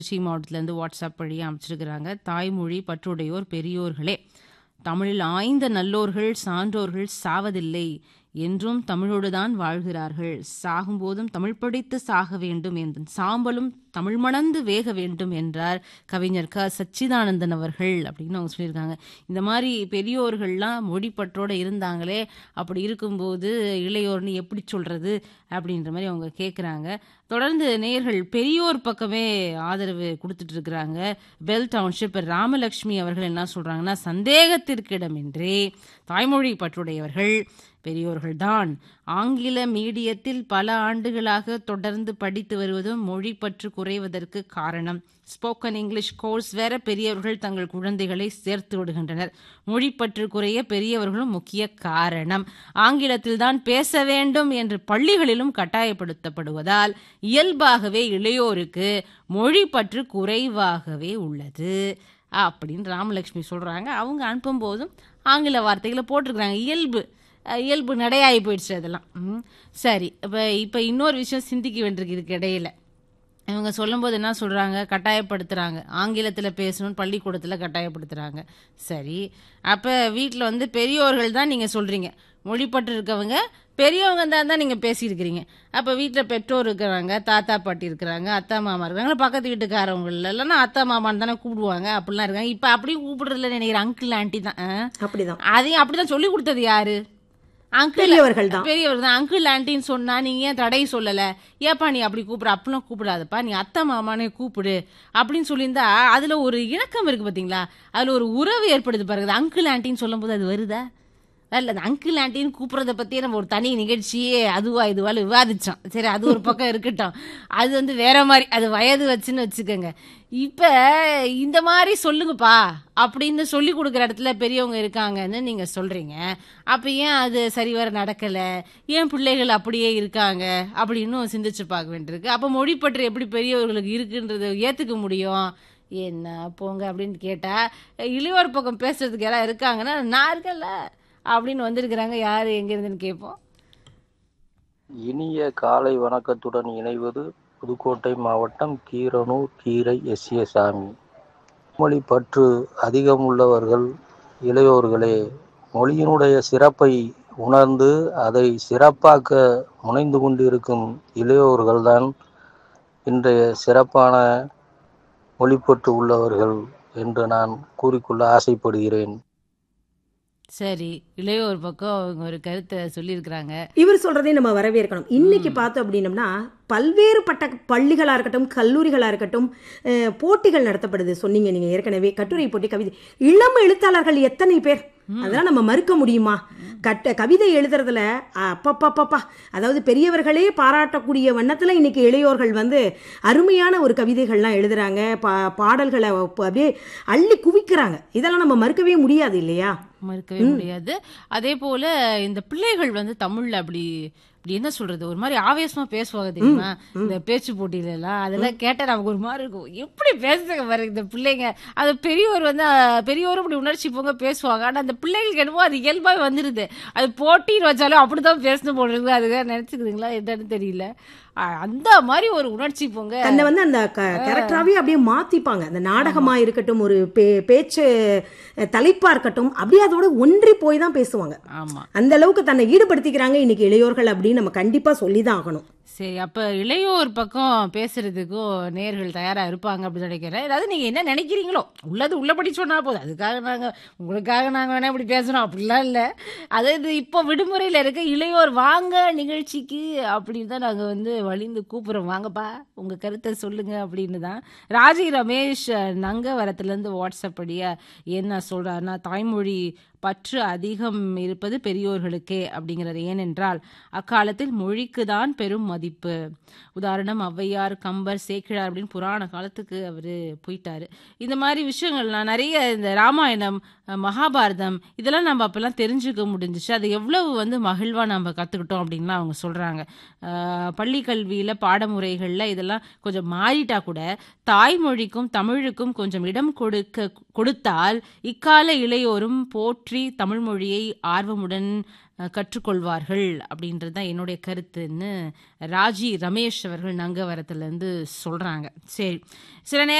திருச்சி மாவட்டத்திலேருந்து வாட்ஸ்அப் வழியாக அமைச்சிருக்கிறாங்க தாய்மொழி பற்றுடையோர் பெரியோர்களே தமிழில் ஆய்ந்த நல்லோர்கள் சான்றோர்கள் சாவதில்லை என்றும் தமிழோடுதான் வாழ்கிறார்கள் சாகும்போதும் தமிழ் படித்து சாக வேண்டும் என்று சாம்பலும் தமிழ் மணந்து வேக வேண்டும் என்றார் கவிஞர் க சச்சிதானந்தன் அவர்கள் அப்படின்னு அவங்க சொல்லியிருக்காங்க இந்த மாதிரி பெரியோர்கள்லாம் மொழிப்பற்றோடு இருந்தாங்களே அப்படி இருக்கும்போது இளையோர்னு எப்படி சொல்றது அப்படின்ற மாதிரி அவங்க கேட்குறாங்க தொடர்ந்து நேயர்கள் பெரியோர் பக்கமே ஆதரவு கொடுத்துட்டு இருக்கிறாங்க பெல் டவுன்ஷிப் ராமலட்சுமி அவர்கள் என்ன சொல்றாங்கன்னா சந்தேகத்திற்கிடமின்றி தாய்மொழி பற்றுடையவர்கள் பெரியோர்கள்தான் ஆங்கில மீடியத்தில் பல ஆண்டுகளாக தொடர்ந்து படித்து வருவதும் மொழி பற்று குறைவதற்கு காரணம் ஸ்போக்கன் இங்கிலீஷ் கோர்ஸ் வேற பெரியவர்கள் தங்கள் குழந்தைகளை சேர்த்து விடுகின்றனர் மொழிப்பற்று குறைய பெரியவர்களும் முக்கிய காரணம் ஆங்கிலத்தில் தான் பேச வேண்டும் என்று பள்ளிகளிலும் கட்டாயப்படுத்தப்படுவதால் இயல்பாகவே இளையோருக்கு மொழிப்பற்று குறைவாகவே உள்ளது அப்படின்னு ராமலட்சுமி சொல்றாங்க அவங்க அனுப்பும் போதும் ஆங்கில வார்த்தைகளை போட்டிருக்கிறாங்க இயல்பு இயல்பு நடையாகி போயிடுச்சு அதெல்லாம் ம். சரி இப்போ இப்போ இன்னொரு விஷயம் சிந்திக்க வேண்டியிருக்கு இதுக்கு இடையில இவங்க சொல்லும்போது என்ன சொல்கிறாங்க கட்டாயப்படுத்துகிறாங்க ஆங்கிலத்தில் பேசணும்னு பள்ளிக்கூடத்தில் கட்டாயப்படுத்துகிறாங்க சரி அப்போ வீட்டில் வந்து பெரியோர்கள் தான் நீங்கள் சொல்கிறீங்க மொழிப்பட்டு இருக்கவங்க பெரியவங்க தான் தான் நீங்கள் பேசியிருக்கிறீங்க அப்போ வீட்டில் பெற்றோர் இருக்கிறாங்க தாத்தா பாட்டி இருக்கிறாங்க அத்தா மாமா இருக்காங்க பக்கத்து வீட்டுக்காரவங்க இல்லைன்னா அத்தா மாமான்னு தானே கூப்பிடுவாங்க அப்படிலாம் இருக்காங்க இப்போ அப்படியும் கூப்பிடுறதில்ல நினைக்கிறேன் அங்கிள் ஆண்டி தான் ஆ? அப்படிதான் அதையும் அப்படிதான் சொல்லி கொடுத்தது யாரு அங்கிள் பெரியவர்கள் தான் பெரியவர் தான் அங்கிள் ஆண்டின்னு சொன்னா நீங்க ஏன் தடை சொல்லல ஏப்பா நீ அப்படி கூப்பிடு அப்படிலாம் கூப்பிடாதப்பா நீ அத்தை மாமானே கூப்பிடு அப்படின்னு சொல்லியிருந்தா அதுல ஒரு இணக்கம் இருக்கு பாத்தீங்களா அதுல ஒரு உறவு ஏற்படுது பாருங்க அங்கிள் ஆண்டின்னு சொல்லும்போது அது வருதா இல்ல அந்த அங்கிள் ஆண்டின்னு கூப்பிடுறத பத்தியே நம்ம ஒரு தனி நிகழ்ச்சியே அதுவா இதுவா விவாதிச்சோம் சரி அது ஒரு பக்கம் இருக்கட்டும் அது வந்து வேற மாதிரி அது வயது வச்சுன்னு வச்சுக்கோங்க இப்ப இந்த மாதிரி சொல்லுங்கப்பா அப்படின்னு சொல்லி கொடுக்குற இடத்துல பெரியவங்க இருக்காங்கன்னு நீங்க சொல்றீங்க அப்ப ஏன் அது சரிவர நடக்கல ஏன் பிள்ளைகள் அப்படியே இருக்காங்க அப்படின்னு சிந்திச்சு பார்க்க வேண்டியிருக்கு அப்ப மொழிப்பற்று எப்படி பெரியவர்களுக்கு இருக்குன்றதை ஏத்துக்க முடியும் என்ன போங்க அப்படின்னு கேட்டா இளையோர் பக்கம் பேசுறதுக்கு யாராவது இருக்காங்கன்னா நான் இருக்கல அப்படின்னு வந்திருக்கிறாங்க யாரு எங்க இருந்துன்னு கேட்போம் இனிய காலை வணக்கத்துடன் இணைவது புதுக்கோட்டை மாவட்டம் கீரனூர் கீரை எஸ் ஏ சாமி மொழி பற்று அதிகம் உள்ளவர்கள் இளையோர்களே மொழியினுடைய சிறப்பை உணர்ந்து அதை சிறப்பாக்க முனைந்து கொண்டிருக்கும் இளையோர்கள்தான் இன்றைய சிறப்பான மொழிப்பற்று உள்ளவர்கள் என்று நான் கூறிக்கொள்ள ஆசைப்படுகிறேன் சரி இளையோர் பக்கம் அவங்க ஒரு கருத்தை சொல்லியிருக்கிறாங்க இவர் சொல்றதையும் நம்ம வரவேற்கணும் இன்னைக்கு பார்த்தோம் அப்படின்னம்னா பல்வேறுபட்ட பள்ளிகளா இருக்கட்டும் கல்லூரிகளா இருக்கட்டும் அஹ், போட்டிகள் நடத்தப்படுது சொன்னீங்க நீங்க ஏற்கனவே கட்டுரை போட்டி கவிதை இளம் எழுத்தாளர்கள் எத்தனை பேர் அதெல்லாம் நம்ம மறுக்க முடியுமா கட்ட கவிதை எழுதுறதுல அப்பப்பப்பப்பா அதாவது பெரியவர்களே பாராட்டக்கூடிய வண்ணத்துல இன்னைக்கு இளையோர்கள் வந்து அருமையான ஒரு கவிதைகள்லாம் எழுதுறாங்க பா பாடல்களை அப்ப அப்படியே அள்ளி குவிக்கிறாங்க இதெல்லாம் நம்ம மறுக்கவே முடியாது இல்லையா மறுக்கவே முடியாது அதே போல இந்த பிள்ளைகள் வந்து தமிழ்ல அப்படி அப்படி என்ன சொல்றது ஒரு மாதிரி ஆவேசமா பேசுவாங்க தெரியுமா இந்த பேச்சு போட்டியில எல்லாம் அதெல்லாம் கேட்டா நமக்கு ஒரு மாதிரி இருக்கும் எப்படி பேசுறாங்க பாருங்க இந்த பிள்ளைங்க அது பெரியவர் வந்து அஹ், பெரியவரும் இப்படி உணர்ச்சி போங்க பேசுவாங்க ஆனா அந்த பிள்ளைகளுக்கு என்னமோ அது இயல்பாவே வந்துருது அது போட்டின்னு வச்சாலும் அப்படிதான் பேசணும் போல இருக்கு அதுக்காக நினைச்சுக்குதுங்களா என்னன்னு தெரியல அஹ், அந்த மாதிரி ஒரு உணர்ச்சி போங்க தன்னை வந்து அந்த கேரக்டராகவே அப்படியே மாத்திப்பாங்க அந்த நாடகமா இருக்கட்டும் ஒரு பே பேச்சு அஹ், தலைப்பா இருக்கட்டும் அப்படியே அதோட ஒன்றி போய் தான் பேசுவாங்க ஆமா அந்த அளவுக்கு தன்னை ஈடுபடுத்திக்கிறாங்க இன்னைக்கு இளையோர்கள் அப்படின்னு நம்ம கண்டிப்பா சொல்லி தான் ஆகணும் சரி அப்ப இளையோர் பக்கம் பேசுறதுக்கும் நேர்கள் தயாரா இருப்பாங்க அப்படின்னு நினைக்கிறேன் அதாவது நீங்க என்ன நினைக்கிறீங்களோ உள்ளது உள்ளபடி சொன்னா போதும் அதுக்காக நாங்க உங்களுக்காக நாங்க வேணா இப்படி பேசுறோம் அப்படிலாம் இல்ல அதாவது இப்போ விடுமுறையில இருக்க இளையோர் வாங்க நிகழ்ச்சிக்கு அப்படின்னு தான் நாங்க வந்து வழிந்து கூப்பிடுறோம் வாங்கப்பா உங்க கருத்தை சொல்லுங்க அப்படின்னு தான் ராஜி ரமேஷ் நங்கவரத்துல இருந்து வாட்ஸ்அப் படியா என்ன சொல்றாருன்னா தாய்மொழி பற்று அதிகம் இருப்பது பெரியோர்களுக்கே அப்படிங்கிறது ஏனென்றால் அக்காலத்தில் மொழிக்கு தான் பெரும் மதிப்பு உதாரணம் ஔவையார் கம்பர் சேக்கிழார் அப்படின்னு புராண காலத்துக்கு அவர் போயிட்டாரு இந்த மாதிரி விஷயங்கள்லாம் நிறைய இந்த ராமாயணம் அஹ், மகாபாரதம் இதெல்லாம் நம்ம அப்பெல்லாம் தெரிஞ்சுக்க முடிஞ்சிச்சு அது எவ்வளவு வந்து மகிழ்வா நம்ம கத்துக்கிட்டோம் அப்படின்லாம் அவங்க சொல்றாங்க அஹ், பள்ளி கல்வியில பாடமுறைகள்ல இதெல்லாம் கொஞ்சம் மாறிட்டா கூட தாய்மொழிக்கும் தமிழுக்கும் கொஞ்சம் இடம் கொடுக்க கொடுத்தால் இக்கால இளையோரும் போற்றி தமிழ் மொழியை ஆர்வமுடன் அஹ், கற்றுக்கொள்வார்கள் அப்படின்றது தான் என்னுடைய கருத்துன்னு ராஜி ரமேஷ் அவர்கள் நங்கவரத்துலேருந்து சொல்கிறாங்க சரி சில நேரம்